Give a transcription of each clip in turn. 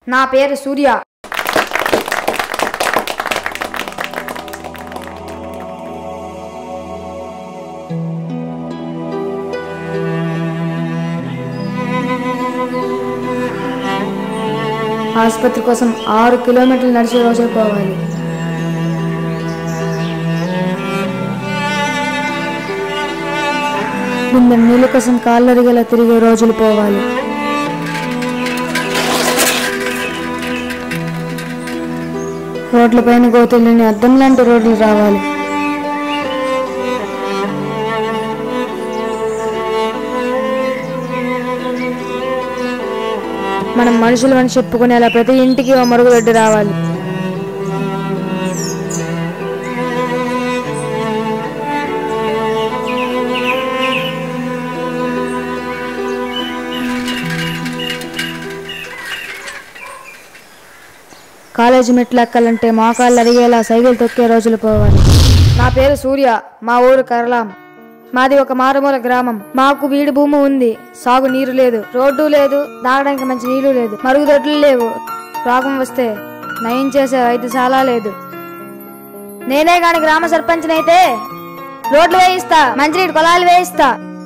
నా పేరు సూర్య ఆసుపత్రి కోసం ఆరు కిలోమీటర్లు నడిచే రోజులు పోవాలి ముందు నీళ్ళ కోసం కాళ్ళరిగేలా తిరిగే రోజులు పోవాలి రోడ్లపైన గోతులని అద్దం లాంటి రోడ్లు రావాలి మనం మనుషులు అని చెప్పుకునేలా ప్రతి ఇంటికి ఓ మరుగుదొడ్డి రావాలి కాలేజీ మెట్లు ఎక్కాలంటే మోకాళ్ళు అరిగేలా సైకిల్ తొక్కే రోజులు పోవాలి నా పేరు సూర్య మా ఊరు కరలాం మాది ఒక మారుమూల గ్రామం మాకు వీడి భూమి ఉంది సాగు నీరు లేదు రోడ్డు లేదు తాగడానికి మంచి నీళ్లు లేదు మరుగుదొడ్లు లేవు రోగం వస్తే నయం చేసే వైద్యశాల లేదు నేనే గాని గ్రామ సర్పంచ్నైతే రోడ్లు వేయిస్తా మంచినీటి పొలాలు వేయిస్తా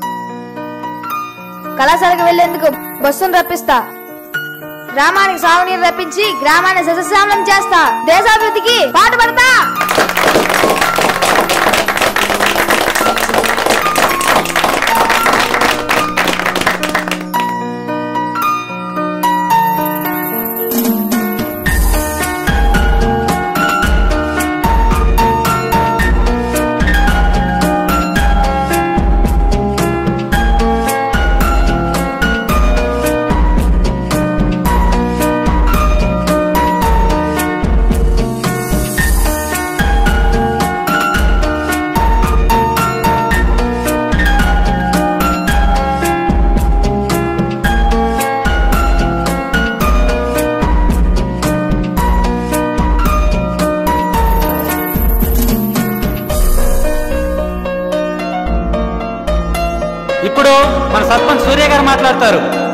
కళాశాలకు వెళ్లేందుకు బస్సును రప్పిస్తా గ్రామానికి సాగునీరు రప్పించి గ్రామాన్ని సస్యశ్యామలం చేస్తా దేశాభివృద్ధికి పాటుపడతా ఇప్పుడు మన సర్పంచ్ సూర్య గారు మాట్లాడతారు